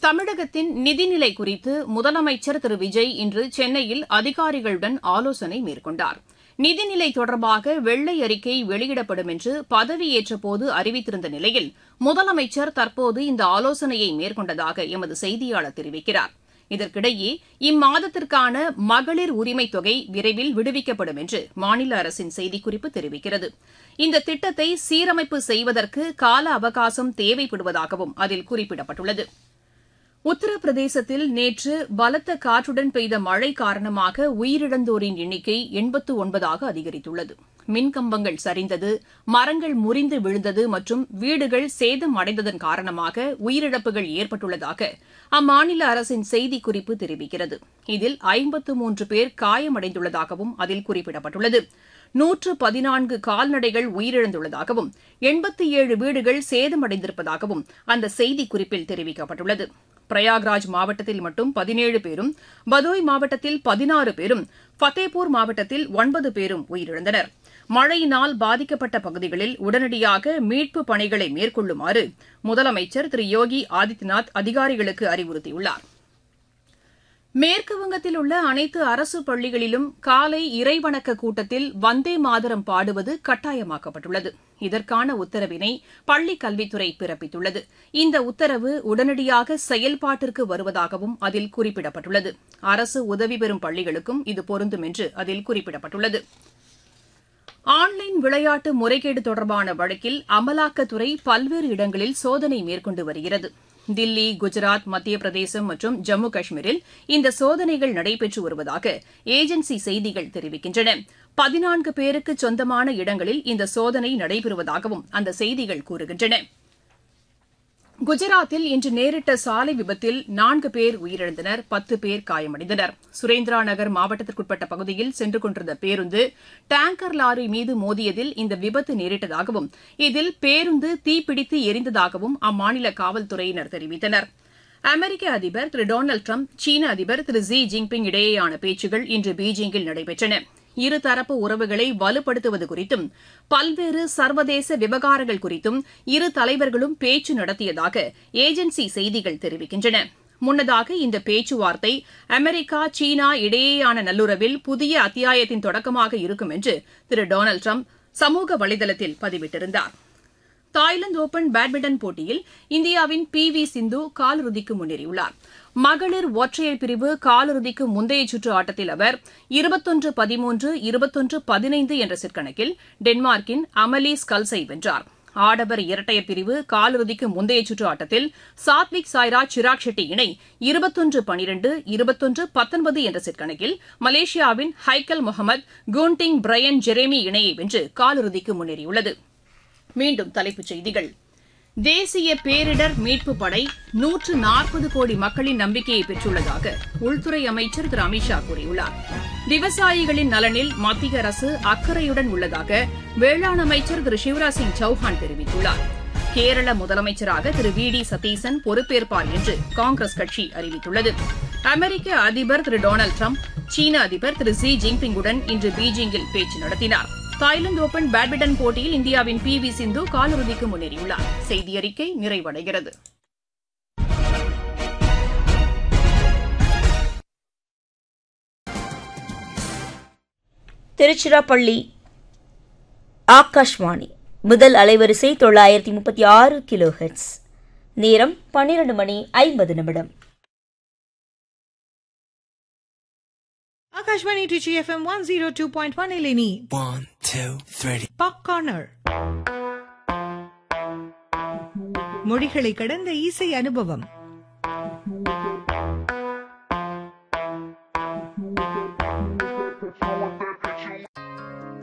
தமிழகத்தின் நிதிநிலை குறித்து முதலமைச்சர் திரு விஜய் இன்று சென்னையில் அதிகாரிகளுடன் ஆலோசனை மேற்கொண்டார் நிதிநிலை தொடர்பாக வெள்ளை அறிக்கை வெளியிடப்படும் என்று பதவியேற்றபோது அறிவித்திருந்த நிலையில் முதலமைச்சர் தற்போது இந்த ஆலோசனையை மேற்கொண்டதாக எமது செய்தியாளர் தெரிவிக்கிறார் இதற்கிடையே இம்மாதத்திற்கான மகளிர் உரிமைத் தொகை விரைவில் விடுவிக்கப்படும் என்று மாநில அரசின் செய்திக்குறிப்பு தெரிவிக்கிறது இந்த திட்டத்தை சீரமைப்பு செய்வதற்கு கால அவகாசம் தேவைப்படுவதாகவும் அதில் குறிப்பிடப்பட்டுள்ளது உத்தரப்பிரதேசத்தில் நேற்று பலத்த காற்றுடன் பெய்த மழை காரணமாக உயிரிழந்தோரின் எண்ணிக்கை எண்பத்து ஒன்பதாக அதிகரித்துள்ளது மின்கம்பங்கள் சரிந்தது மரங்கள் முறிந்து விழுந்தது மற்றும் வீடுகள் சேதம் அடைந்ததன் காரணமாக உயிரிழப்புகள் ஏற்பட்டுள்ளதாக அம்மாநில அரசின் செய்திக்குறிப்பு தெரிவிக்கிறது இதில் ஐம்பத்து மூன்று பேர் காயமடைந்துள்ளதாகவும் அதில் குறிப்பிடப்பட்டுள்ளது நூற்று பதினான்கு கால்நடைகள் உயிரிழந்துள்ளதாகவும் எண்பத்தி ஏழு வீடுகள் சேதமடைந்திருப்பதாகவும் அந்த செய்திக்குறிப்பில் தெரிவிக்கப்பட்டுள்ளது பிரயாக்ராஜ் மாவட்டத்தில் மட்டும் பதினேழு பேரும் பதோய் மாவட்டத்தில் பதினாறு பேரும் ஃபத்தேபூர் மாவட்டத்தில் ஒன்பது பேரும் உயிரிழந்தனர் மழையினால் பாதிக்கப்பட்ட பகுதிகளில் உடனடியாக மீட்புப் பணிகளை மேற்கொள்ளுமாறு முதலமைச்சர் திரு யோகி ஆதித்யநாத் அதிகாரிகளுக்கு அறிவுறுத்தியுள்ளார் மேற்குவங்கத்தில் உள்ள அனைத்து அரசு பள்ளிகளிலும் காலை இறைவணக்க கூட்டத்தில் வந்தே மாதரம் பாடுவது கட்டாயமாக்கப்பட்டுள்ளது இதற்கான உத்தரவினை பள்ளிக் கல்வித்துறை பிறப்பித்துள்ளது இந்த உத்தரவு உடனடியாக செயல்பாட்டிற்கு வருவதாகவும் அதில் குறிப்பிடப்பட்டுள்ளது அரசு உதவி பெறும் பள்ளிகளுக்கும் இது பொருந்தும் என்று அதில் குறிப்பிடப்பட்டுள்ளது ஆன்லைன் விளையாட்டு முறைகேடு தொடர்பான வழக்கில் அமலாக்கத்துறை பல்வேறு இடங்களில் சோதனை மேற்கொண்டு வருகிறது தில்லி குஜராத் மத்திய பிரதேசம் மற்றும் ஜம்மு காஷ்மீரில் இந்த சோதனைகள் நடைபெற்று வருவதாக ஏஜென்சி செய்திகள் தெரிவிக்கின்றன பதினான்கு பேருக்கு சொந்தமான இடங்களில் இந்த சோதனை நடைபெறுவதாகவும் அந்த செய்திகள் கூறுகின்றன குஜராத்தில் இன்று நேரிட்ட சாலை விபத்தில் நான்கு பேர் உயிரிழந்தனர் பத்து பேர் காயமடைந்தனர் சுரேந்திரா நகர் மாவட்டத்திற்குட்பட்ட பகுதியில் சென்று கொண்டிருந்த பேருந்து டேங்கர் லாரி மீது மோதியதில் இந்த விபத்து நேரிட்டதாகவும் இதில் பேருந்து தீப்பிடித்து எரிந்ததாகவும் அம்மாநில காவல்துறையினர் தெரிவித்தனர் அமெரிக்க அதிபர் திரு டொனால்டு ட்ரம்ப் சீன அதிபர் திரு ஜி ஜின்பிங் இடையேயான பேச்சுகள் இன்று பீஜிங்கில் நடைபெற்றன இருதரப்பு உறவுகளை வலுப்படுத்துவது குறித்தும் பல்வேறு சர்வதேச விவகாரங்கள் குறித்தும் இரு தலைவர்களும் பேச்சு நடத்தியதாக ஏஜென்சி செய்திகள் தெரிவிக்கின்றன முன்னதாக இந்த பேச்சுவார்த்தை அமெரிக்கா சீனா இடையேயான நல்லுறவில் புதிய அத்தியாயத்தின் தொடக்கமாக இருக்கும் என்று திரு டொனால்டு ட்ரம்ப் சமூக வலைதளத்தில் பதிவிட்டிருந்தார் தாய்லாந்து ஒபன் பேட்மிண்டன் போட்டியில் இந்தியாவின் பி வி சிந்து காலிறுதிக்கு முன்னேறியுள்ளார் மகளிர் ஒற்றையர் பிரிவு காலிறுதிக்கு முந்தைய சுற்று ஆட்டத்தில் அவர் இருபத்தொன்று பதிமூன்று இருபத்தொன்று பதினைந்து என்ற செட் கணக்கில் டென்மார்க்கின் அமலி ஸ்கல்ஸை வென்றார் ஆடவர் இரட்டையர் பிரிவு காலிறுதிக்கு முந்தைய சுற்று ஆட்டத்தில் சாத்விக் சாய்ராஜ் சிராக் ஷெட்டி இணை இருபத்தொன்று பனிரெண்டு இருபத்தொன்று பத்தொன்பது என்ற செட் கணக்கில் மலேசியாவின் Haikal Muhammad Goonting Brian Jeremy இணையை வென்று காலிறுதிக்கு முன்னேறியுள்ளது மீண்டும் தலைப்புச் செய்திகள் தேசிய பேரிடர் மீட்புப் படை நூற்று நாற்பது கோடி மக்களின் நம்பிக்கையை பெற்றுள்ளதாக உள்துறை அமைச்சர் திரு அமித்ஷா கூறியுள்ளார் விவசாயிகளின் நலனில் மத்திய அரசு அக்கறையுடன் உள்ளதாக வேளாண் அமைச்சர் திரு சிவராஜ் சிங் சௌஹான் தெரிவித்துள்ளார் கேரள முதலமைச்சராக திரு வி டி சதீசன் பொறுப்பேற்பார் என்று காங்கிரஸ் கட்சி அறிவித்துள்ளது அமெரிக்க அதிபர் திரு டொனால்டு ட்ரம்ப் சீன அதிபர் திரு ஜி ஜின்பிங்குடன் இன்று பீஜிங்கில் பேச்சு நடத்தினார் தாய்லாந்து ஓபன் பேட்மிண்டன் போட்டியில் இந்தியாவின் பி வி சிந்து காலிறுதிக்கு முன்னேறியுள்ளார் செய்தி அறிக்கை நிறைவடைகிறது திருச்சிராப்பள்ளி ஆகாஷ்வாணி முதல் அலைவரிசை தொள்ளாயிரத்தி முப்பத்தி ஆறு கிலோ ஹெட்ஸ் நேரம் பன்னிரண்டு மணி ஐம்பது நிமிடம் Akashvani Trichy FM 102.1 Eleni. One, two, three. Pop Corner. மொழிகளை கடந்த இசை அனுபவம்